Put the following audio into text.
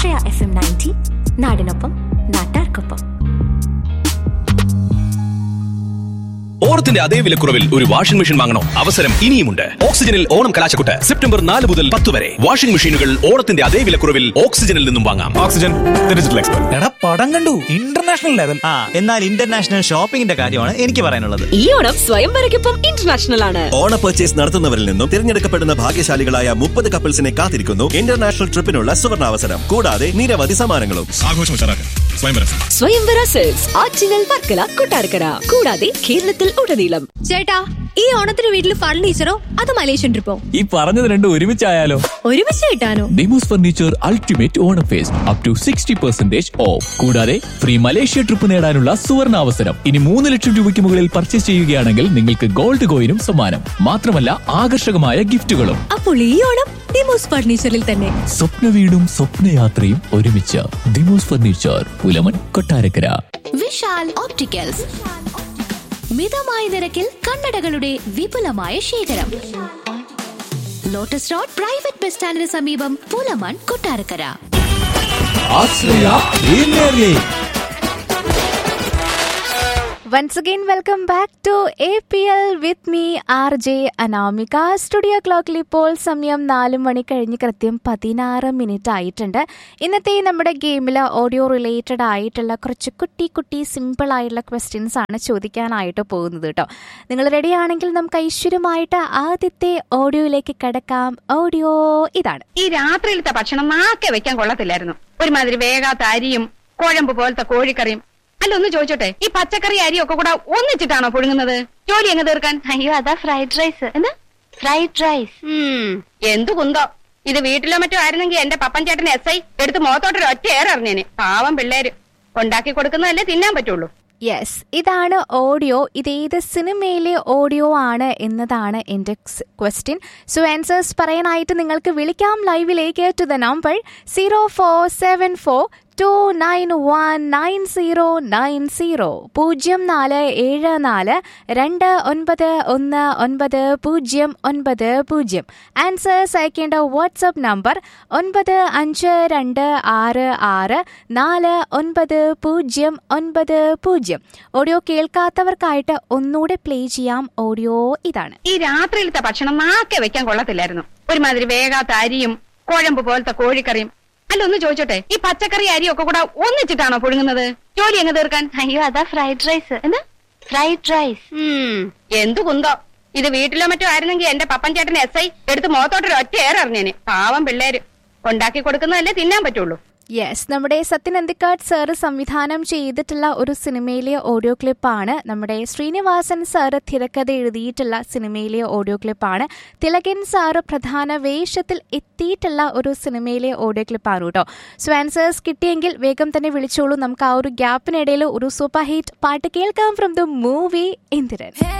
ആശ്രയ F M ninety നാടിനൊപ്പം നാട്ടാർക്കൊപ്പം ഓണത്തിന്റെ അതേ വിലക്കുറവിൽ ഒരു വാഷിംഗ് മെഷീൻ വാങ്ങണോ അവസരം ഇനിയുമുണ്ട് ഓക്സിജനിൽ ഓണം കലാശക്കുട്ട് സെപ്റ്റംബർ നാല് മുതൽ പത്ത് വരെ വാഷിംഗ് മെഷീനുകൾ ഓണത്തിന്റെ അതേ വിലക്കുറവിൽ ഓക്സിജനിൽ നിന്നും വാങ്ങാം ഓക്സിജൻ ഡിജിറ്റൽ എക്സ്പെർട്ട് എടാ പടം കണ്ടു ഇന്റർനാഷണൽ ലെവൽ ആ എന്നാൽ ഇന്റർനാഷണൽ ഷോപ്പിംഗിന്റെ കാര്യമാണ് എനിക്ക് പറയാനുള്ളത് ഈ ഓണം സ്വയംവരയ്ക്കൊപ്പം ഇന്റർനാഷണൽ ആണ് ഓണ പർച്ചേസ് നടത്തുന്നവരിൽ നിന്നും തിരഞ്ഞെടുക്കപ്പെടുന്ന ഭാഗ്യശാലികളായ മുപ്പത് കപ്പിൾസിനെ കാത്തിരിക്കുന്നു ഇന്റർനാഷണൽ ട്രിപ്പിനുള്ള സുവർണാവസരം കൂടാതെ നിരവധി സമ്മാനങ്ങളും ആഘോഷം ഉഷാറാക്കാൻ സ്വയംവരം സ്വയംവര സെൽസ് ആറ്റിങ്ങൽ വർക്കല കൊട്ടാരക്കര കൂടാതെ കേരളത്തിൽ ഉടനീളം ചേട്ടാ ഈ ഓണത്തിന് വീട്ടിൽ ഫർണിച്ചറോ അത് മലേഷ്യൻ ട്രിപ്പോ ഈ പറഞ്ഞത് രണ്ടും ഒരുമിച്ചായാലോ ഒരുമിച്ച് കിട്ടാനോ ഡിമോസ് furniture ultimate Onam fest up to sixty percentage off കൂടാതെ ഫ്രീ മലേഷ്യ ട്രിപ്പ് നേടാനുള്ള സുവർണ അവസരം ഇനി മൂന്ന് ലക്ഷം രൂപയ്ക്ക് മുകളിൽ പർച്ചേസ് ചെയ്യുകയാണെങ്കിൽ നിങ്ങൾക്ക് ഗോൾഡ് കോയിനും സമ്മാനം മാത്രമല്ല ആകർഷകമായ ഗിഫ്റ്റുകളും അപ്പോൾ ഈ ഓണം ഡിമോസ് ഫർണിച്ചറിൽ തന്നെ സ്വപ്ന വീടും സ്വപ്നയാത്രയും ഒരുമിച്ച് ദിമോസ് ഫർണിച്ചർ പുലമൻ കൊട്ടാരക്കര വിശാൽ ഓപ്റ്റിക്കൽസ് മിതമായ നിരക്കിൽ കണ്ണടകളുടെ വിപുലമായ ശേഖരം ലോട്ടസ് റോഡ് പ്രൈവറ്റ് ബസ് സ്റ്റാൻഡിന് സമീപം Pulamon Kottarakkara Once again, welcome back to APL with me, R J Anamika studio ക്ലോക്കിൽ ഇപ്പോൾ സമയം നാല് മണി കഴിഞ്ഞ് കൃത്യം പതിനാറ് മിനിറ്റ് ആയിട്ടുണ്ട് ഇന്നത്തെ നമ്മുടെ ഗെയിമിൽ ഓഡിയോ റിലേറ്റഡ് ആയിട്ടുള്ള കുറച്ച് കുട്ടി കുട്ടി സിമ്പിൾ ആയിട്ടുള്ള ക്വസ്റ്റ്യൻസ് ആണ് ചോദിക്കാനായിട്ട് പോകുന്നത് കേട്ടോ നിങ്ങൾ റെഡി ആണെങ്കിൽ നമുക്ക് ഐശ്വര്യമായിട്ട് ആദ്യത്തെ ഓഡിയോയിലേക്ക് കിടക്കാം ഓഡിയോ ഇതാണ് ഈ രാത്രിയിലത്തെ ഭക്ഷണം നാക്കെ വെക്കാൻ കൊള്ളത്തില്ലായിരുന്നു ഒരുമാതിരി വേഗാത്ത അരിയും കുഴമ്പ് പോലത്തെ കോഴിക്കറിയും അല്ല ഒന്ന് ചോദിച്ചോട്ടെ ഈ പച്ചക്കറി അരിയും ഒക്കെ കൂടെ ഒന്നിച്ചിട്ടാണോ പുഴുങ്ങുന്നത് ജോലി എങ്ങ് തീർക്കാൻ അയ്യോ അതാ ഫ്രൈഡ് റൈസ് എന്താ ഫ്രൈഡ് റൈസ് എന്തു കുന്തോ ഇത് വീട്ടിലോ മറ്റോ ആയിരുന്നെങ്കിൽ എന്റെ പപ്പൻ ചേട്ടൻ എസ് ഐ എടുത്ത് മുഖത്തോട്ടൊരു ഒറ്റ ഏററിഞ്ഞേനെ പാവം പിള്ളേര് ഉണ്ടാക്കി കൊടുക്കുന്നതല്ലേ തിന്നാൻ പറ്റുള്ളൂ യെസ് ഇതാണ് ഓഡിയോ ഇതേത് സിനിമയിലെ ഓഡിയോ ആണ് എന്നതാണ് എൻ്റെ ക്വസ്റ്റ്യൻ സോ ആൻസേഴ്സ് പറയാനായിട്ട് നിങ്ങൾക്ക് വിളിക്കാം ലൈവിലേക്ക് to the number zero four seven four two nine one nine zero nine zero പൂജ്യം നാല് ഏഴ് നാല് രണ്ട് ഒൻപത് ഒന്ന് ഒൻപത് പൂജ്യം ഒൻപത് പൂജ്യം ആൻസേഴ്സ് അയക്കേണ്ട വാട്സപ്പ് നമ്പർ ഒൻപത് അഞ്ച് രണ്ട് ആറ് ആറ് നാല് ഒൻപത് പൂജ്യം ഒൻപത് പൂജ്യം ഓഡിയോ കേൾക്കാത്തവർക്കായിട്ട് ഒന്നുകൂടെ പ്ലേ ചെയ്യാം ഓഡിയോ ഇതാണ് ഈ രാത്രിയിലത്തെ ഭക്ഷണം നാക്കെ വെക്കാൻ കൊള്ളത്തില്ലായിരുന്നു ഒരുമാതിരി വേഗാത്ത അരിയും കുഴമ്പ് പോലത്തെ കോഴിക്കറിയും അല്ല ഒന്ന് ചോദിച്ചോട്ടെ ഈ പച്ചക്കറി അരിയും ഒക്കെ കൂടെ ഒന്നിച്ചിട്ടാണോ പുഴുങ്ങുന്നത് ജോലി എങ്ങ് തീർക്കാൻ അയ്യോ അതാ ഫ്രൈഡ് റൈസ് എന്താ ഫ്രൈഡ് റൈസ് എന്തു കുന്തോ ഇത് വീട്ടിലോ മറ്റോ ആയിരുന്നെങ്കിൽ എന്റെ പപ്പൻ ചേട്ടൻ എസ് ഐ എടുത്ത് മുഖത്തോട്ടൊരു ഒറ്റ ഏററിഞ്ഞേനെ പാവം പിള്ളേര് ഉണ്ടാക്കി കൊടുക്കുന്നതല്ലേ തിന്നാൻ പറ്റുള്ളൂ യെസ് നമ്മുടെ സത്യൻ അന്തിക്കാട് സാറ് സംവിധാനം ചെയ്തിട്ടുള്ള ഒരു സിനിമയിലെ ഓഡിയോ ക്ലിപ്പാണ് നമ്മുടെ ശ്രീനിവാസൻ സാറ് തിരക്കഥ എഴുതിയിട്ടുള്ള സിനിമയിലെ ഓഡിയോ ക്ലിപ്പാണ് തിലകൻ സാറ് പ്രധാന വേഷത്തിൽ എത്തിയിട്ടുള്ള ഒരു സിനിമയിലെ ഓഡിയോ ക്ലിപ്പാണ് കേട്ടോ സോ ആൻസേഴ്സ് കിട്ടിയെങ്കിൽ വേഗം തന്നെ വിളിച്ചോളൂ നമുക്ക് ആ ഒരു ഗ്യാപ്പിനിടയിൽ ഒരു സൂപ്പർ ഹിറ്റ് പാട്ട് കേൾക്കാം ഫ്രം ദ മൂവി ഇന്ദിരൻ